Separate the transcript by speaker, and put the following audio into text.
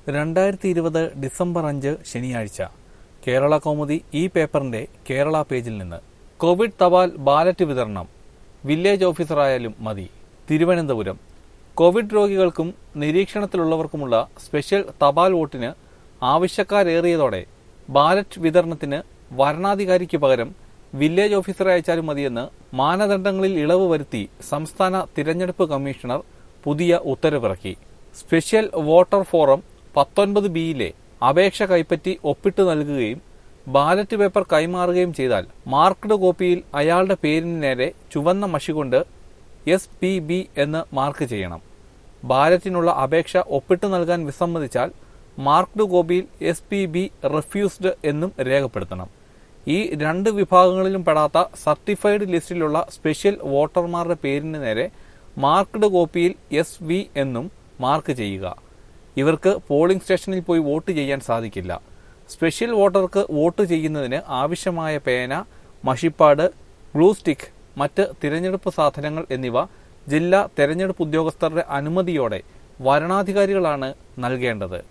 Speaker 1: രണ്ടായിരത്തി ഇരുപത് ഡിസംബർ അഞ്ച് ശനിയാഴ്ച കേരള കൗമുദി ഈ പേപ്പറിന്റെ കേരള പേജിൽ നിന്ന് കോവിഡ് തപാൽ ബാലറ്റ് വിതരണം വില്ലേജ് ഓഫീസറായാലും മതി തിരുവനന്തപുരം കോവിഡ് രോഗികൾക്കും നിരീക്ഷണത്തിലുള്ളവർക്കുമുള്ള സ്പെഷ്യൽ തപാൽ വോട്ടിന് ആവശ്യക്കാരേറിയതോടെ ബാലറ്റ് വിതരണത്തിന് വരണാധികാരിക്ക് പകരം വില്ലേജ് ഓഫീസറെ അയച്ചാലും മതിയെന്ന് മാനദണ്ഡങ്ങളിൽ ഇളവ് വരുത്തി സംസ്ഥാന തിരഞ്ഞെടുപ്പ് കമ്മീഷണർ പുതിയ ഉത്തരവിറക്കി സ്പെഷ്യൽ വോട്ടർ ഫോറം പത്തൊൻപത് ബിയിലെ അപേക്ഷ കൈപ്പറ്റി ഒപ്പിട്ട് നൽകുകയും ബാലറ്റ് പേപ്പർ കൈമാറുകയും ചെയ്താൽ മാർക്ക്ഡ് കോപ്പിയിൽ അയാളുടെ പേരിന് നേരെ ചുവന്ന മഷി കൊണ്ട് എസ് പി ബി എന്ന് മാർക്ക് ചെയ്യണം ബാലറ്റിനുള്ള അപേക്ഷ ഒപ്പിട്ട് നൽകാൻ വിസമ്മതിച്ചാൽ മാർക്ക്ഡ് കോപ്പിയിൽ എസ് പി ബി റെഫ്യൂസ്ഡ് എന്നും രേഖപ്പെടുത്തണം ഈ രണ്ട് വിഭാഗങ്ങളിലും പെടാത്ത സർട്ടിഫൈഡ് ലിസ്റ്റിലുള്ള സ്പെഷ്യൽ വോട്ടർമാരുടെ പേരിന് നേരെ മാർക്ക്ഡ് കോപ്പിയിൽ എസ് വി എന്നും മാർക്ക് ചെയ്യുക ഇവർക്ക് പോളിംഗ് സ്റ്റേഷനിൽ പോയി വോട്ട് ചെയ്യാൻ സാധിക്കില്ല സ്പെഷ്യൽ വോട്ടർക്ക് വോട്ട് ചെയ്യുന്നതിന് ആവശ്യമായ പേന മഷിപ്പാട് ഗ്ലൂ സ്റ്റിക്ക് മറ്റ് തിരഞ്ഞെടുപ്പ് സാധനങ്ങൾ എന്നിവ ജില്ലാ തെരഞ്ഞെടുപ്പ് ഉദ്യോഗസ്ഥരുടെ അനുമതിയോടെ വരണാധികാരികളാണ് നൽകേണ്ടത്